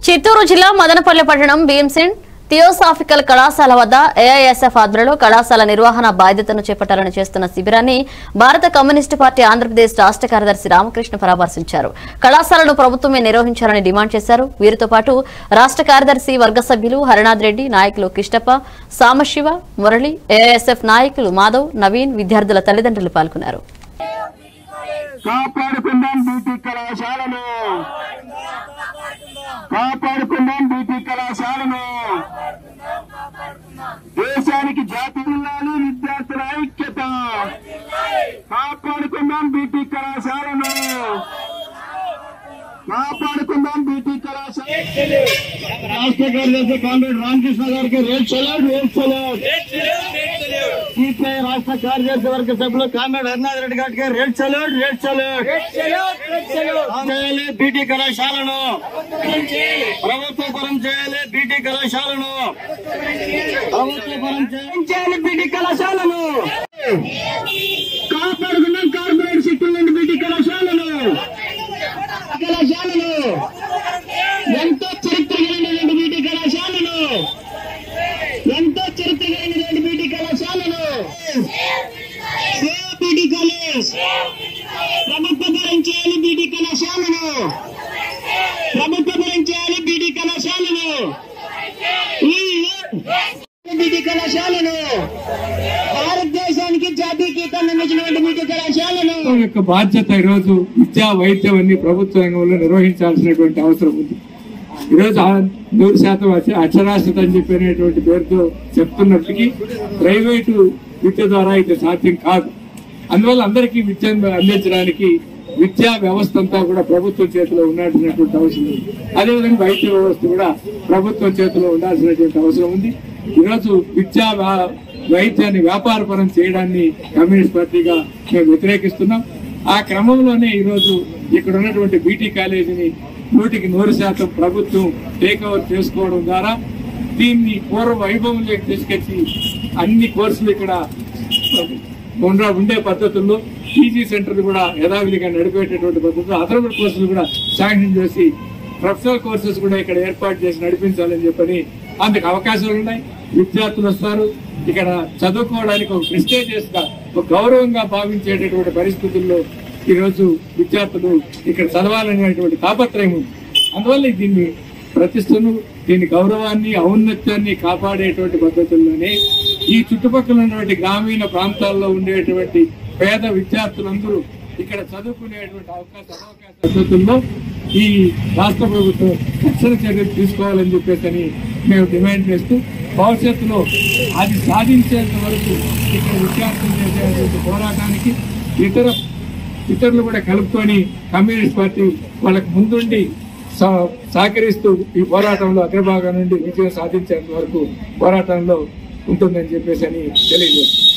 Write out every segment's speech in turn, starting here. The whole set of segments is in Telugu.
చిత్తూరు జిల్లా మదనపల్లి పట్టణం భీమ్సేన్ థియోసాఫికల్ కళాశాల వద్ద ఏఐఎస్ఎఫ్ ఆధ్వర్యంలో కళాశాల నిర్వహణ బాధ్యతను చేపట్టాలని చేస్తున్న శిబిరాన్ని భారత కమ్యూనిస్టు పార్టీ ఆంధ్రప్రదేశ్ రాష్ట్ర కార్యదర్శి రామకృష్ణ పరామర్శించారు కళాశాలను ప్రభుత్వమే నిర్వహించాలని డిమాండ్ చేశారు వీరితో పాటు రాష్ట్ర కార్యదర్శి వర్గ సభ్యులు హరినాథ్ రెడ్డి నాయకులు కిష్టప్ప సామశివ మురళి ఏఐఎస్ఎఫ్ నాయకులు మాధవ్ నవీన్ విద్యార్థుల తల్లిదండ్రులు పాల్గొన్నారు కాపాడుకుందాం బీటీ కళాశాలను కాపాడుకుందాం బీటీ కళాశాలను దేశానికి జాతి ఉండాలి విద్యార్థుల ఐక్యత కాపాడుకుందాం బీటీ కళాశాలను కాపాడుకుందాం బీటీ కళాశాల రాష్ట్ర కార్యదర్శి కామ్రేడ్ రామకృష్ణ గారికి red salute red salute CPI రాష్ట్ర కార్యదర్శి వర్గ సభ్యులు కామ్రేడ్ హరినాథ్ రెడ్డి గారికి రేట్ చలాడ్ రేట్ చలాడ్ చేయాలి బీటీ కళాశాలను ప్రభుత్వపరం చేయాలి బీటీ కళాశాలను ప్రభుత్వపరం చేయాలి బీటీ కళాశాలను కాపాడుకున్నాం కార్పొరేట్ సిక్కుల నుండి బీటీ కళాశాలను కళాశాలను ఎంతో చరిత్ర కలిగినటువంటి బీటీ కళాశాలను ఎంతో చరిత్ర కలిగినటువంటి బీటీ కళాశాలను సేవ్ బీటీ కాలేజ్ ప్రభుత్వ పరం చేయాలి బీటీ కళాశాలను ప్రభుత్వ పరం చేయాలి బీటీ కళాశాలను ఈ బీటీ కళాశాలను భారతదేశానికి జాతీయ గీతం నిర్మించినటువంటి బీటీ కళాశాలను ప్రభుత్వం యొక్క బాధ్యత ఈరోజు విద్యా వైద్యం అన్ని ప్రభుత్వ రంగంలో నిర్వహించాల్సినటువంటి అవసరం ఉంది ఈరోజు ఆ నూరు శాతం అక్ష- అక్షరాస్యత అని చెప్పినటువంటి పేరుతో చెప్తున్నప్పటికీ ప్రైవేటు విద్య ద్వారా ఇది సాధ్యం కాదు అందువల్ల అందరికీ విద్యను అందించడానికి విద్యా వ్యవస్థ అంతా కూడా ప్రభుత్వం చేతిలో ఉండాల్సినటువంటి అవసరం ఉంది అదేవిధంగా వైద్య వ్యవస్థ కూడా ప్రభుత్వం చేతిలో ఉండాల్సినటువంటి అవసరం ఉంది ఈరోజు విద్యా వ్యా- వైద్యాన్ని వ్యాపారపరం చేయడాన్ని కమ్యూనిస్ట్ పార్టీగా మేము వ్యతిరేకిస్తున్నాం ఆ క్రమంలోనే ఈరోజు ఇక్కడ ఉన్నటువంటి బీటీ కాలేజీని నూటికి నూరు శాతం ప్రభుత్వం టేక్ ఓవర్ చేసుకోవడం ద్వారా దీన్ని పూర్వ వైభవంలోకి తీసుకొచ్చి అన్ని కోర్సులు ఇక్కడ ఉండ ఉండే పద్ధతుల్లో పీజీ సెంటర్లు కూడా యథావిధిగా నడిపేటటువంటి పద్ధతుల్లో అదర్ కోర్సులు కూడా శాంక్షన్ చేసి ప్రొఫెషనల్ కోర్సెస్ కూడా ఇక్కడ ఏర్పాటు చేసి నడిపించాలని చెప్పని అందుకు అవకాశాలు ఉన్నాయి విద్యార్థులు వస్తారు ఇక్కడ చదువుకోవడానికి ఒక ప్రెస్టేజియస్ గా ఒక గౌరవంగా భావించేటటువంటి పరిస్థితుల్లో ఈరోజు విద్యార్థులు ఇక్కడ చదవాలనేటువంటి తాపత్రయం ఉంది అందువల్ల దీన్ని ప్రతిష్టను దీని గౌరవాన్ని ఔన్నత్యాన్ని కాపాడేటువంటి పద్ధతుల్లోనే ఈ చుట్టుపక్కల ఉన్నటువంటి గ్రామీణ ప్రాంతాల్లో ఉండేటువంటి పేద విద్యార్థులందరూ ఇక్కడ చదువుకునేటువంటి అవకాశ అవకాశ పద్ధతుల్లో ఈ రాష్ట్ర ప్రభుత్వం రక్షణ చర్యలు తీసుకోవాలని చెప్పేసి అని మేము డిమాండ్ చేస్తూ భవిష్యత్తులో అది సాధించేంత వరకు ఇక్కడ విద్యార్థులు చేసేటువంటి పోరాటానికి ఇతర ఇతరులు కూడా కలుపుకొని కమ్యూనిస్ట్ పార్టీ వాళ్ళకు ముందుండి సహ- సహకరిస్తూ ఈ పోరాటంలో అగ్రభాగం నుండి విజయం సాధించేంత వరకు పోరాటంలో ఉంటుందని చెప్పేసి అని తెలియజేస్తుంది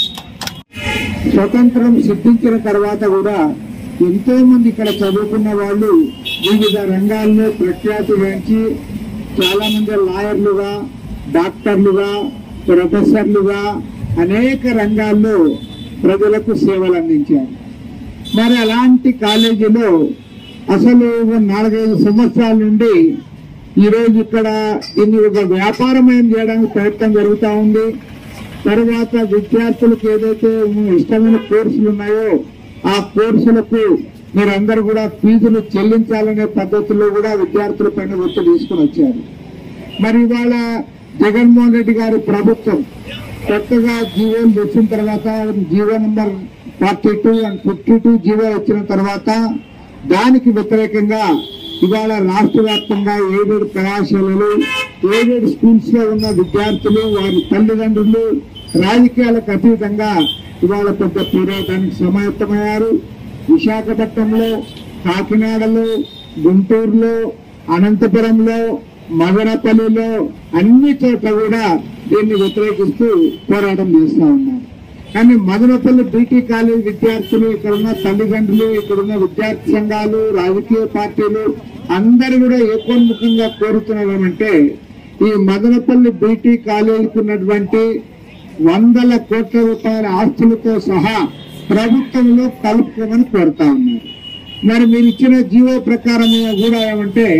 స్వతంత్రం సిద్ధించిన తర్వాత కూడా ఎంతో మంది ఇక్కడ చదువుకున్న వాళ్ళు వివిధ రంగాల్లో ప్రఖ్యాతి గాంచి చాలా మంది లాయర్లుగా డాక్టర్లుగా ప్రొఫెసర్లుగా అనేక రంగాల్లో ప్రజలకు సేవలు అందించారు మరి అలాంటి కాలేజీలో అసలు ఒక నాలుగైదు సంవత్సరాల నుండి ఈరోజు ఇక్కడ దీన్ని ఒక వ్యాపారమయం చేయడానికి ప్రయత్నం జరుగుతూ ఉంది తర్వాత విద్యార్థులకు ఏదైతే ఇష్టమైన కోర్సులు ఉన్నాయో ఆ కోర్సులకు మీరందరూ కూడా ఫీజులు చెల్లించాలనే పద్ధతిలో కూడా విద్యార్థుల పైన ఒత్తిడి తీసుకుని వచ్చారు మరి ఇవాళ జగన్మోహన్ రెడ్డి గారి ప్రభుత్వం కొత్తగా జీవోలు వచ్చిన తర్వాత GO number forty two and fifty two GO వచ్చిన తర్వాత దానికి వ్యతిరేకంగా ఇవాళ రాష్ట్ర వ్యాప్తంగా ఏడేడు కళాశాలలు ఏడేడు స్కూల్స్ లో ఉన్న విద్యార్థులు వారి తల్లిదండ్రులు రాజకీయాలకు అతీతంగా ఇవాళ పెద్ద పోరాటానికి సమాయత్తమయ్యారు విశాఖపట్నంలో కాకినాడలో గుంటూరులో అనంతపురంలో మదనపల్లిలో అన్ని చోట్ల కూడా దీన్ని వ్యతిరేకిస్తూ పోరాటం చేస్తా ఉన్నారు కానీ మదనపల్లి బీటీ కాలేజ్ విద్యార్థులు ఇక్కడ ఉన్న తల్లిదండ్రులు ఇక్కడ ఉన్న విద్యార్థి సంఘాలు రాజకీయ పార్టీలు అందరూ కూడా ఏకోన్ముఖంగా కోరుతున్నారు అంటే ఈ మదనపల్లి బీటీ కాలేజీకి ఉన్నటువంటి వందల కోట్ల రూపాయల ఆస్తులతో సహా ప్రభుత్వంలో కలుపుకోమని కోరుతా ఉన్నారు మరి మీరు ఇచ్చిన జీవో ప్రకారం కూడా ఏమంటే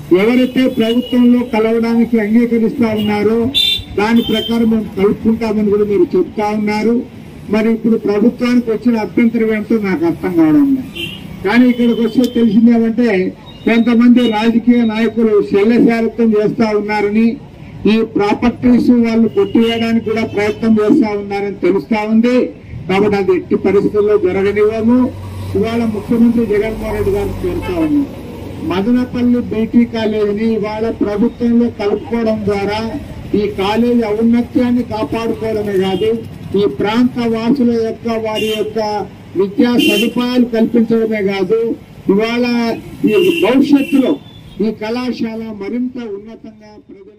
ఎవరైతే ప్రభుత్వంలో కలవడానికి అంగీకరిస్తా ఉన్నారో దాని ప్రకారం మేము కలుపుకుంటామని కూడా మీరు చెప్తా ఉన్నారు మరి ఇప్పుడు ప్రభుత్వానికి వచ్చిన అభ్యంతరం ఏంటో నాకు అర్థం కావడం లేదు కానీ ఇక్కడికి వస్తే తెలిసింది ఏమంటే కొంతమంది రాజకీయ నాయకులు శల్యశాలత్వం చేస్తా ఉన్నారని ఈ ప్రాపర్టీస్ వాళ్ళు కొట్టివేయడానికి కూడా ప్రయత్నం చేస్తా ఉన్నారని తెలుస్తా ఉంది కాబట్టి అది ఎట్టి పరిస్థితుల్లో జరగనివ్వము ఇవాళ ముఖ్యమంత్రి జగన్మోహన్ రెడ్డి గారు చేరుతా ఉన్నారు మదనపల్లి బీటీ కాలేజీని ఇవాళ ప్రభుత్వంలో కలుపుకోవడం ద్వారా ఈ కాలేజీ ఔన్నత్యాన్ని కాపాడుకోవడమే కాదు ఈ ప్రాంత వాసుల యొక్క వారి యొక్క విద్యా సదుపాయాలు కల్పించడమే కాదు ఇవాళ ఈ భవిష్యత్తులో ఈ కళాశాల మరింత ఉన్నతంగా ప్రజలు